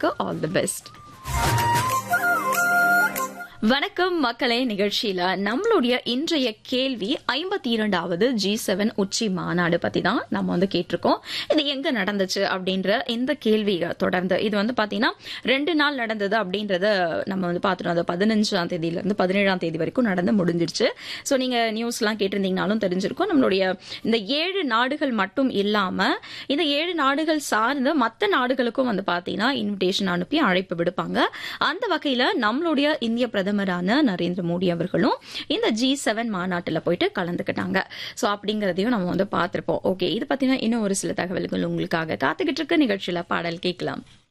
உங்களுக்கு all the best வணக்கம் மக்களே நிகழ்ச்சியில நம்மளுடைய இன்றைய கேள்வி ஐம்பத்தி இரண்டாவது ஜி செவன் உச்சி மாநாடு பத்தி தான் நம்ம வந்து கேட்டிருக்கோம் இது எங்க நடந்துச்சு அப்படின்ற இந்த கேள்வி தொடர்ந்து இது வந்து பாத்தீங்கன்னா ரெண்டு நாள் நடந்தது அப்படின்றத நம்ம வந்து பார்த்துட்டோம் அது பதினஞ்சாம் தேதியில இருந்து பதினேழாம் தேதி வரைக்கும் நடந்து முடிஞ்சிருச்சு ஸோ நீங்க நியூஸ் எல்லாம் கேட்டிருந்தீங்கனாலும் தெரிஞ்சிருக்கும் நம்மளுடைய இந்த ஏழு நாடுகள் மட்டும் இல்லாம இந்த ஏழு நாடுகள் சார்ந்த மற்ற நாடுகளுக்கும் வந்து பாத்தீங்கன்னா இன்விடேஷன் அனுப்பி அழைப்பு விடுப்பாங்க அந்த வகையில நம்மளுடைய இந்திய பிரதமரான நரேந்திர மோடி அவர்களும் இந்த ஜி செவன் மாநாட்டில் போயிட்டு கலந்துக்கிட்டாங்க ஸோ அப்படிங்கிறதையும் நம்ம வந்து பார்த்திருப்போம் ஓகே இது பத்தின இன்னும் ஒரு சில தகவல்கள் உங்களுக்காக காத்துக்கிட்டு இருக்க நிகழ்ச்சியில பாடல் கேட்கலாம்